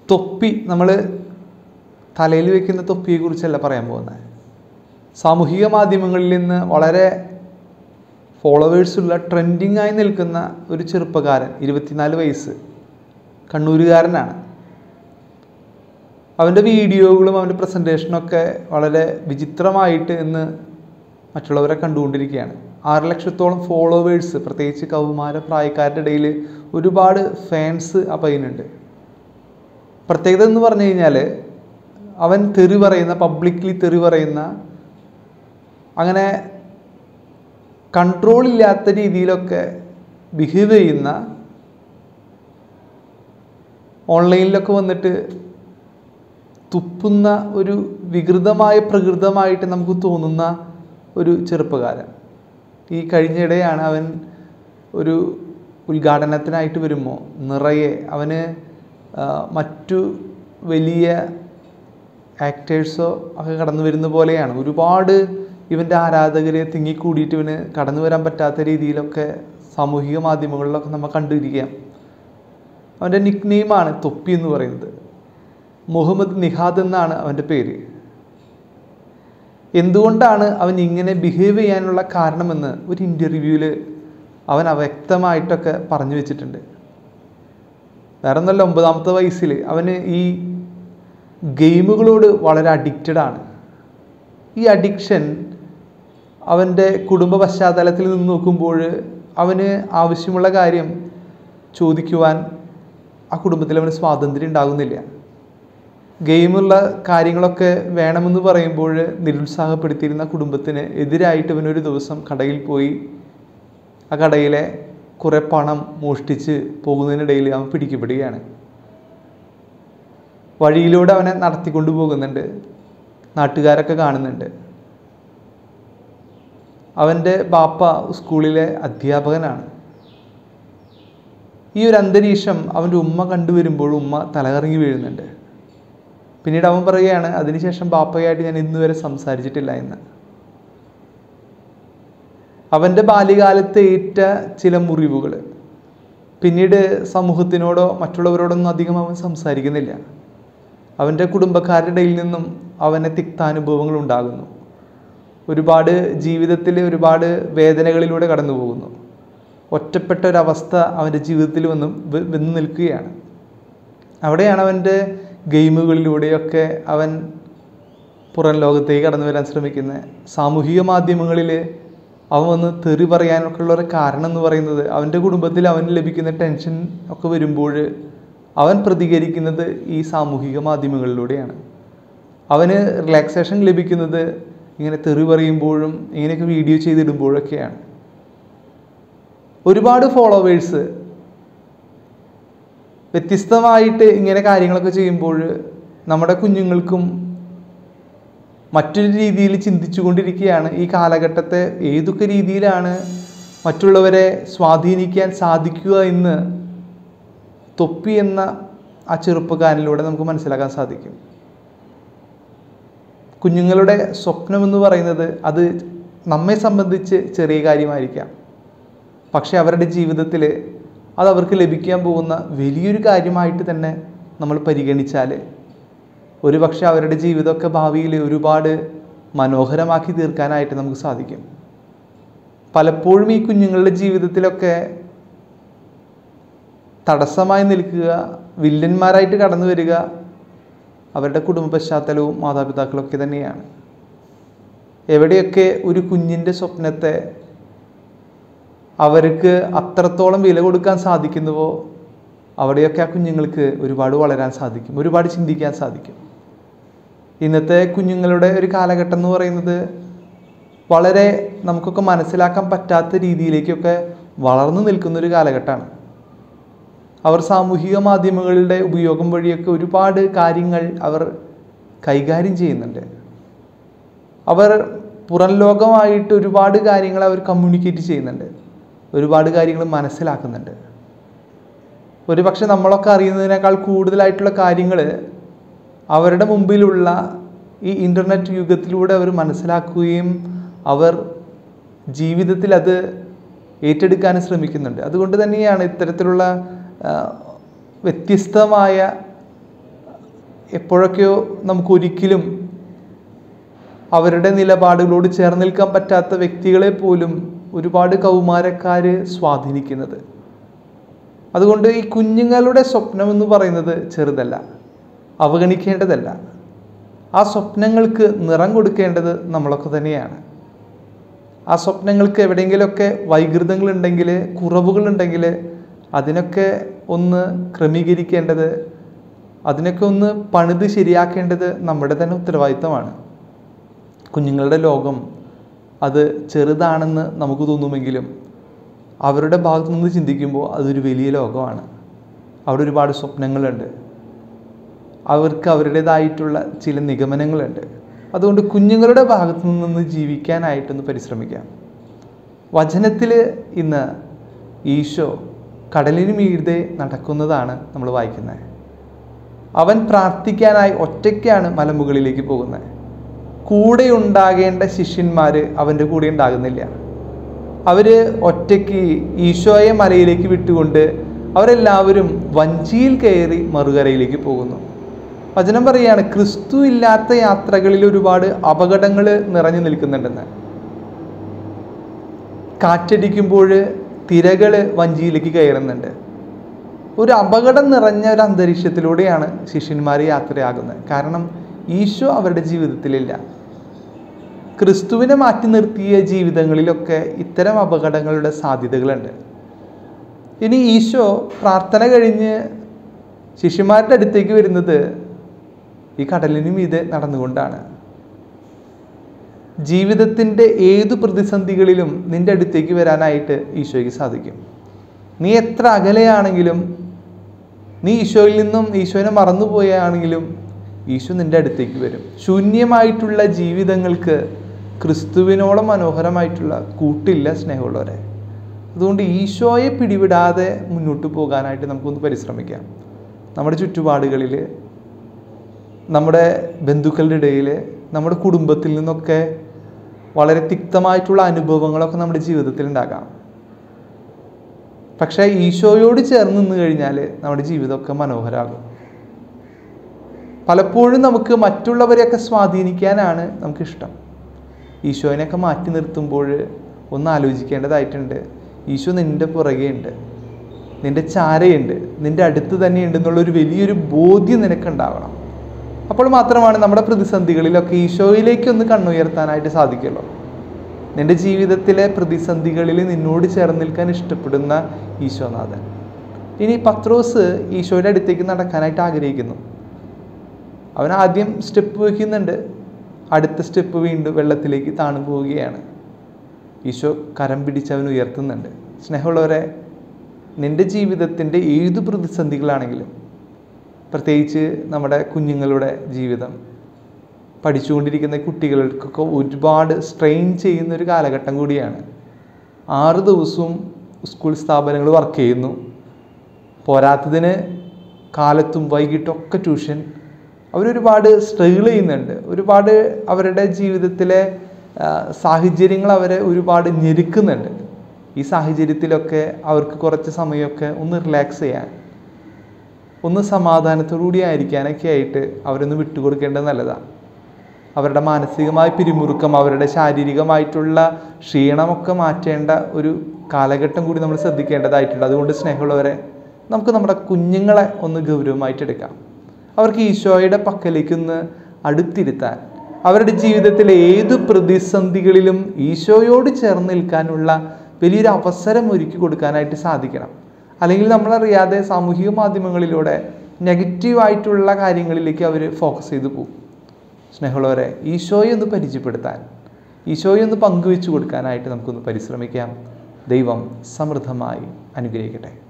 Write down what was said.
തൊപ്പി നമ്മൾ തലയിൽ വെക്കുന്ന തൊപ്പിയെക്കുറിച്ചല്ല പറയാൻ പോകുന്നത് സാമൂഹിക മാധ്യമങ്ങളിൽ നിന്ന് വളരെ ഫോളോവേഴ്സുള്ള ട്രെൻഡിങ് ആയി നിൽക്കുന്ന ഒരു ചെറുപ്പക്കാരൻ ഇരുപത്തിനാല് വയസ്സ് കണ്ണൂരുകാരനാണ് അവൻ്റെ വീഡിയോകളും അവൻ്റെ പ്രസൻറ്റേഷനൊക്കെ വളരെ വിചിത്രമായിട്ട് ഇന്ന് മറ്റുള്ളവരെ കണ്ടുകൊണ്ടിരിക്കുകയാണ് ആറ് ലക്ഷത്തോളം ഫോളോവേഴ്സ് പ്രത്യേകിച്ച് കൗമാര പ്രായക്കാരുടെ ഇടയിൽ ഒരുപാട് ഫാൻസ് ആ പയ്യനുണ്ട് പ്രത്യേകത എന്ന് പറഞ്ഞു കഴിഞ്ഞാൽ അവൻ തെറി പറയുന്ന പബ്ലിക്കലി തെറി പറയുന്ന അങ്ങനെ കൺട്രോൾ ഇല്ലാത്ത രീതിയിലൊക്കെ ബിഹേവ് ചെയ്യുന്ന ഓൺലൈനിലൊക്കെ വന്നിട്ട് തുപ്പുന്ന ഒരു വികൃതമായ പ്രകൃതമായിട്ട് നമുക്ക് തോന്നുന്ന ഒരു ചെറുപ്പക്കാരൻ ഈ കഴിഞ്ഞിടെയാണ് അവൻ ഒരു ഉദ്ഘാടനത്തിനായിട്ട് വരുമ്പോൾ നിറയെ അവന് ആ, മറ്റു വലിയ ആക്ടേഴ്സോ ഒക്കെ കടന്നു വരുന്ന പോലെയാണ് ഒരുപാട് ഇവൻ്റെ ആരാധകരെ തിങ്ങിക്കൂടിയിട്ട് ഇവന് കടന്നു വരാൻ പറ്റാത്ത രീതിയിലൊക്കെ സാമൂഹിക മാധ്യമങ്ങളിലൊക്കെ നമ്മൾ കണ്ടിരിക്കാം അവൻ്റെ നിക് നെയിമാണ് തൊപ്പി എന്ന് പറയുന്നത് മുഹമ്മദ് നിഹാദ് എന്നാണ് അവൻ്റെ പേര് എന്തുകൊണ്ടാണ് അവൻ ഇങ്ങനെ ബിഹേവ് ചെയ്യാനുള്ള കാരണമെന്ന് ഒരു ഇൻ്റർവ്യൂവിൽ അവൻ അവ്യക്തമായിട്ടൊക്കെ പറഞ്ഞു വെച്ചിട്ടുണ്ട് വേറെ ഒന്നല്ല ഒമ്പതാമത്തെ വയസ്സിൽ അവന് ഈ ഗെയിമുകളോട് വളരെ അഡിക്റ്റഡ് ആണ് ഈ അഡിക്ഷൻ അവൻ്റെ കുടുംബ പശ്ചാത്തലത്തിൽ നിന്ന് നോക്കുമ്പോൾ അവന് ആവശ്യമുള്ള കാര്യം ചോദിക്കുവാൻ ആ കുടുംബത്തിൽ അവന് സ്വാതന്ത്ര്യം ഉണ്ടാകുന്നില്ല ഗെയിമുള്ള കാര്യങ്ങളൊക്കെ വേണമെന്ന് പറയുമ്പോൾ നിരുത്സാഹപ്പെടുത്തിയിരുന്ന കുടുംബത്തിന് എതിരായിട്ട് ഇവനൊരു ദിവസം കടയിൽ പോയി ആ കടയിലെ കുറേ പണം മോഷ്ടിച്ച് പോകുന്നതിനിടയിൽ അവൻ പിടിക്കപ്പെടുകയാണ് വഴിയിലൂടെ അവനെ നടത്തിക്കൊണ്ടു പോകുന്നുണ്ട് നാട്ടുകാരൊക്കെ കാണുന്നുണ്ട് അവൻ്റെ ബാപ്പ സ്കൂളിലെ അധ്യാപകനാണ് ഈ ഒരു അന്തരീക്ഷം അവൻ്റെ ഉമ്മ കണ്ടുവരുമ്പോൾ ഉമ്മ തലകറങ്ങി വീഴുന്നുണ്ട് പിന്നീട് അവൻ പറയുകയാണ് അതിനുശേഷം ബാപ്പയായിട്ട് ഞാൻ ഇന്ന് വരെ സംസാരിച്ചിട്ടില്ല എന്ന് അവൻ്റെ ബാല്യകാലത്ത് ഏറ്റ ചില മുറിവുകൾ പിന്നീട് സമൂഹത്തിനോടോ മറ്റുള്ളവരോടൊന്നും അധികം അവൻ സംസാരിക്കുന്നില്ല അവൻ്റെ കുടുംബക്കാരുടെ ഇടയിൽ നിന്നും അവന് തിക്താനുഭവങ്ങൾ ഉണ്ടാകുന്നു ഒരുപാട് ജീവിതത്തിൽ ഒരുപാട് വേദനകളിലൂടെ കടന്നു പോകുന്നു ഒറ്റപ്പെട്ട ഒരവസ്ഥ അവൻ്റെ ജീവിതത്തിൽ വന്നും വ- വന്ന് നിൽക്കുകയാണ് അവിടെയാണ് അവൻ്റെ ഗെയിമുകളിലൂടെയൊക്കെ അവൻ പുറം ലോകത്തേക്ക് കടന്നു വരാൻ ശ്രമിക്കുന്നത് സാമൂഹിക മാധ്യമങ്ങളിൽ അവൻ വന്ന് തെറി പറയാനൊക്കെ ഉള്ള ഒരു കാരണം എന്ന് പറയുന്നത് അവൻ്റെ കുടുംബത്തിൽ അവന് ലഭിക്കുന്ന ടെൻഷൻ ഒക്കെ വരുമ്പോൾ അവൻ പ്രതികരിക്കുന്നത് ഈ സാമൂഹിക മാധ്യമങ്ങളിലൂടെയാണ് അവന് റിലാക്സേഷൻ ലഭിക്കുന്നത് ഇങ്ങനെ തെറി പറയുമ്പോഴും ഇങ്ങനെയൊക്കെ വീഡിയോ ചെയ്തിടുമ്പോഴൊക്കെയാണ് ഒരുപാട് ഫോളോവേഴ്സ് വ്യത്യസ്തമായിട്ട് ഇങ്ങനെ കാര്യങ്ങളൊക്കെ ചെയ്യുമ്പോൾ നമ്മുടെ കുഞ്ഞുങ്ങൾക്കും മറ്റൊരു രീതിയിൽ ചിന്തിച്ചു കൊണ്ടിരിക്കുകയാണ് ഈ കാലഘട്ടത്തെ ഏതൊക്കെ രീതിയിലാണ് മറ്റുള്ളവരെ സ്വാധീനിക്കാൻ സാധിക്കുക എന്ന് തൊപ്പി എന്ന ആ ചെറുപ്പക്കാരനിലൂടെ നമുക്ക് മനസ്സിലാക്കാൻ സാധിക്കും കുഞ്ഞുങ്ങളുടെ സ്വപ്നം എന്ന് പറയുന്നത് അത് നമ്മെ സംബന്ധിച്ച് ചെറിയ കാര്യമായിരിക്കാം പക്ഷെ അവരുടെ ജീവിതത്തിൽ അത് അവർക്ക് ലഭിക്കാൻ പോകുന്ന വലിയൊരു കാര്യമായിട്ട് തന്നെ നമ്മൾ പരിഗണിച്ചാൽ ഒരു പക്ഷെ അവരുടെ ജീവിതമൊക്കെ ഭാവിയിൽ ഒരുപാട് മനോഹരമാക്കി തീർക്കാനായിട്ട് നമുക്ക് സാധിക്കും പലപ്പോഴും ഈ കുഞ്ഞുങ്ങളുടെ ജീവിതത്തിലൊക്കെ തടസ്സമായി നിൽക്കുക വില്ലന്മാരായിട്ട് കടന്നു വരിക അവരുടെ കുടുംബ പശ്ചാത്തലവും മാതാപിതാക്കളൊക്കെ തന്നെയാണ് എവിടെയൊക്കെ ഒരു കുഞ്ഞിൻ്റെ സ്വപ്നത്തെ അവർക്ക് അത്രത്തോളം വില കൊടുക്കാൻ സാധിക്കുന്നുവോ അവിടെയൊക്കെ ആ കുഞ്ഞുങ്ങൾക്ക് ഒരുപാട് വളരാൻ സാധിക്കും ഒരുപാട് ചിന്തിക്കാൻ സാധിക്കും ഇന്നത്തെ കുഞ്ഞുങ്ങളുടെ ഒരു കാലഘട്ടം എന്ന് പറയുന്നത് വളരെ നമുക്കൊക്കെ മനസ്സിലാക്കാൻ പറ്റാത്ത രീതിയിലേക്കൊക്കെ വളർന്നു നിൽക്കുന്ന ഒരു കാലഘട്ടമാണ് അവർ സാമൂഹിക മാധ്യമങ്ങളുടെ ഉപയോഗം വഴിയൊക്കെ ഒരുപാട് കാര്യങ്ങൾ അവർ കൈകാര്യം ചെയ്യുന്നുണ്ട് അവർ പുറം ലോകമായിട്ട് ഒരുപാട് കാര്യങ്ങൾ അവർ കമ്മ്യൂണിക്കേറ്റ് ചെയ്യുന്നുണ്ട് ഒരുപാട് കാര്യങ്ങൾ മനസ്സിലാക്കുന്നുണ്ട് ഒരു പക്ഷെ നമ്മളൊക്കെ അറിയുന്നതിനേക്കാൾ കൂടുതലായിട്ടുള്ള കാര്യങ്ങൾ അവരുടെ മുമ്പിലുള്ള ഈ ഇൻ്റർനെറ്റ് യുഗത്തിലൂടെ അവർ മനസ്സിലാക്കുകയും അവർ ജീവിതത്തിൽ അത് ഏറ്റെടുക്കാനും ശ്രമിക്കുന്നുണ്ട് അതുകൊണ്ട് തന്നെയാണ് ഇത്തരത്തിലുള്ള ആ, വ്യത്യസ്തമായ എപ്പോഴൊക്കെയോ നമുക്കൊരിക്കലും അവരുടെ നിലപാടുകളോട് ചേർന്ന് നിൽക്കാൻ പറ്റാത്ത വ്യക്തികളെ പോലും ഒരുപാട് കൗമാരക്കാർ സ്വാധീനിക്കുന്നത് അതുകൊണ്ട് ഈ കുഞ്ഞുങ്ങളുടെ സ്വപ്നം എന്ന് പറയുന്നത് ചെറുതല്ല അവഗണിക്കേണ്ടതല്ല ആ സ്വപ്നങ്ങൾക്ക് നിറം കൊടുക്കേണ്ടത് നമ്മളൊക്കെ തന്നെയാണ് ആ സ്വപ്നങ്ങൾക്ക് എവിടെയെങ്കിലുമൊക്കെ വൈകൃതങ്ങളുണ്ടെങ്കിൽ കുറവുകളുണ്ടെങ്കിൽ അതിനൊക്കെ ഒന്ന് ക്രമീകരിക്കേണ്ടത് അതിനൊക്കെ ഒന്ന് പണിത് ശരിയാക്കേണ്ടത് നമ്മുടെ തന്നെ ഉത്തരവാദിത്തമാണ് കുഞ്ഞുങ്ങളുടെ ലോകം അത് ചെറുതാണെന്ന് നമുക്ക് തോന്നുമെങ്കിലും അവരുടെ ഭാഗത്തു നിന്ന് ചിന്തിക്കുമ്പോൾ അതൊരു വലിയ ലോകമാണ് അവിടെ ഒരുപാട് സ്വപ്നങ്ങളുണ്ട് അവർക്ക് അവരുടേതായിട്ടുള്ള ചില നിഗമനങ്ങളുണ്ട് അതുകൊണ്ട് കുഞ്ഞുങ്ങളുടെ ഭാഗത്തു നിന്ന് ജീവിക്കാനായിട്ടൊന്ന് പരിശ്രമിക്കാം വചനത്തിൽ ഇന്ന് ഈശോ കടലിന് മീതെ നടക്കുന്നതാണ് നമ്മൾ വായിക്കുന്നത് അവൻ പ്രാർത്ഥിക്കാനായി ഒറ്റയ്ക്കാണ് മലമുകളിലേക്ക് പോകുന്നത് കൂടെ ഉണ്ടാകേണ്ട ശിഷ്യന്മാർ അവൻ്റെ കൂടെ ഉണ്ടാകുന്നില്ല അവർ ഒറ്റയ്ക്ക് ഈശോയെ മലയിലേക്ക് വിട്ടുകൊണ്ട് അവരെല്ലാവരും വഞ്ചിയിൽ കയറി മറുകരയിലേക്ക് പോകുന്നു വചനം പറയാണ് ക്രിസ്തു ഇല്ലാത്ത യാത്രകളിൽ ഒരുപാട് അപകടങ്ങൾ നിറഞ്ഞു നിൽക്കുന്നുണ്ടെന്ന് കാറ്റടിക്കുമ്പോൾ തിരകൾ വഞ്ചിയിലേക്ക് കയറുന്നുണ്ട് ഒരു അപകടം നിറഞ്ഞ ഒരു അന്തരീക്ഷത്തിലൂടെയാണ് ശിഷ്യന്മാർ യാത്രയാകുന്നത് കാരണം ഈശോ അവരുടെ ജീവിതത്തിലില്ല ക്രിസ്തുവിനെ മാറ്റി നിർത്തിയ ജീവിതങ്ങളിലൊക്കെ ഇത്തരം അപകടങ്ങളുടെ സാധ്യതകളുണ്ട് ഇനി ഈശോ പ്രാർത്ഥന കഴിഞ്ഞ് ശിഷ്യന്മാരുടെ അടുത്തേക്ക് വരുന്നത് ഈ കടലിന് മീതെ നടന്നുകൊണ്ടാണ് ജീവിതത്തിൻ്റെ ഏതു പ്രതിസന്ധികളിലും നിന്റെ അടുത്തേക്ക് വരാനായിട്ട് ഈശോയ്ക്ക് സാധിക്കും നീ എത്ര അകലെയാണെങ്കിലും നീ ഈശോയിൽ നിന്നും ഈശോനെ മറന്നുപോയാണെങ്കിലും ഈശോ നിന്റെ അടുത്തേക്ക് വരും ശൂന്യമായിട്ടുള്ള ജീവിതങ്ങൾക്ക് ക്രിസ്തുവിനോളം മനോഹരമായിട്ടുള്ള കൂട്ടില്ല സ്നേഹമുള്ളവരെ അതുകൊണ്ട് ഈശോയെ പിടിവിടാതെ മുന്നോട്ട് പോകാനായിട്ട് നമുക്കൊന്ന് പരിശ്രമിക്കാം നമ്മുടെ ചുറ്റുപാടുകളിൽ നമ്മുടെ ബന്ധുക്കളുടെ ഇടയിൽ നമ്മുടെ കുടുംബത്തിൽ നിന്നൊക്കെ വളരെ തിക്തമായിട്ടുള്ള അനുഭവങ്ങളൊക്കെ നമ്മുടെ ജീവിതത്തിൽ ഉണ്ടാകാം പക്ഷേ ഈശോയോട് ചേർന്ന് നിന്ന് കഴിഞ്ഞാൽ നമ്മുടെ ജീവിതമൊക്കെ മനോഹരമാകും പലപ്പോഴും നമുക്ക് മറ്റുള്ളവരെയൊക്കെ സ്വാധീനിക്കാനാണ് നമുക്കിഷ്ടം ഈശോനെയൊക്കെ മാറ്റി നിർത്തുമ്പോൾ ഒന്ന് ആലോചിക്കേണ്ടതായിട്ടുണ്ട് ഈശോ നിൻ്റെ പുറകെയുണ്ട് നിൻ്റെ ചാരയുണ്ട് നിൻ്റെ അടുത്ത് തന്നെ ഉണ്ട് എന്നുള്ളൊരു വലിയൊരു ബോധ്യം നിനക്കുണ്ടാവണം അപ്പോൾ മാത്രമാണ് നമ്മുടെ പ്രതിസന്ധികളിലൊക്കെ ഈശോയിലേക്ക് ഒന്ന് കണ്ണുയർത്താനായിട്ട് സാധിക്കുള്ളൂ നിന്റെ ജീവിതത്തിലെ പ്രതിസന്ധികളിൽ നിന്നോട് ചേർന്ന് നിൽക്കാൻ ഇഷ്ടപ്പെടുന്ന ഈശോനാഥൻ ഇനി പത്രോസ് ഈശോയുടെ അടുത്തേക്ക് നടക്കാനായിട്ട് ആഗ്രഹിക്കുന്നു അവൻ ആദ്യം സ്റ്റെപ്പ് വയ്ക്കുന്നുണ്ട് അടുത്ത സ്റ്റെപ്പ് വീണ്ടും വെള്ളത്തിലേക്ക് താണു പോവുകയാണ് ഈശോ കരം പിടിച്ച് അവൻ ഉയർത്തുന്നുണ്ട് സ്നേഹമുള്ളവരെ നിൻ്റെ ജീവിതത്തിൻ്റെ ഏത് പ്രതിസന്ധികളാണെങ്കിലും പ്രത്യേകിച്ച് നമ്മുടെ കുഞ്ഞുങ്ങളുടെ ജീവിതം പഠിച്ചുകൊണ്ടിരിക്കുന്ന കുട്ടികൾക്കൊക്കെ ഒരുപാട് സ്ട്രെയിൻ ചെയ്യുന്ന ഒരു കാലഘട്ടം കൂടിയാണ് ആറ് ദിവസവും സ്കൂൾ സ്ഥാപനങ്ങൾ വർക്ക് ചെയ്യുന്നു പോരാത്തതിന് കാലത്തും വൈകിട്ടൊക്കെ ട്യൂഷൻ അവരൊരുപാട് സ്ട്രഗിൾ ചെയ്യുന്നുണ്ട് ഒരുപാട് അവരുടെ ജീവിതത്തിലെ ആ, സാഹചര്യങ്ങൾ അവരെ ഒരുപാട് ഞെരുക്കുന്നുണ്ട് ഈ സാഹചര്യത്തിലൊക്കെ അവർക്ക് കുറച്ച് സമയമൊക്കെ ഒന്ന് റിലാക്സ് ചെയ്യാൻ ഒന്ന് സമാധാനത്തോടുകൂടി ആയിരിക്കാനൊക്കെ ആയിട്ട് അവരൊന്ന് വിട്ടുകൊടുക്കേണ്ടത് നല്ലതാണ് അവരുടെ മാനസികമായ പിരിമുറുക്കം അവരുടെ ശാരീരികമായിട്ടുള്ള ക്ഷീണമൊക്കെ മാറ്റേണ്ട ഒരു കാലഘട്ടം കൂടി നമ്മൾ ശ്രദ്ധിക്കേണ്ടതായിട്ടുണ്ട് അതുകൊണ്ട് സ്നേഹമുള്ളവരെ നമുക്ക് നമ്മുടെ കുഞ്ഞുങ്ങളെ ഒന്ന് ഗൗരവമായിട്ട് എടുക്കാം അവർക്ക് ഈശോയുടെ പക്കലേക്കൊന്ന് അടുത്തിരുത്താൻ അവരുടെ ജീവിതത്തിലെ ഏത് പ്രതിസന്ധികളിലും ഈശോയോട് ചേർന്ന് നിൽക്കാനുള്ള വലിയൊരു അവസരം ഒരുക്കി കൊടുക്കാനായിട്ട് സാധിക്കണം അല്ലെങ്കിൽ നമ്മളറിയാതെ സാമൂഹിക മാധ്യമങ്ങളിലൂടെ നെഗറ്റീവായിട്ടുള്ള കാര്യങ്ങളിലേക്ക് അവർ ഫോക്കസ് ചെയ്തു പോകും സ്നേഹമുള്ളവരെ ഈശോയെ ഒന്ന് പരിചയപ്പെടുത്താൻ ഈശോയെ ഒന്ന് പങ്കുവെച്ചു കൊടുക്കാനായിട്ട് നമുക്കൊന്ന് പരിശ്രമിക്കാം ദൈവം സമൃദ്ധമായി അനുഗ്രഹിക്കട്ടെ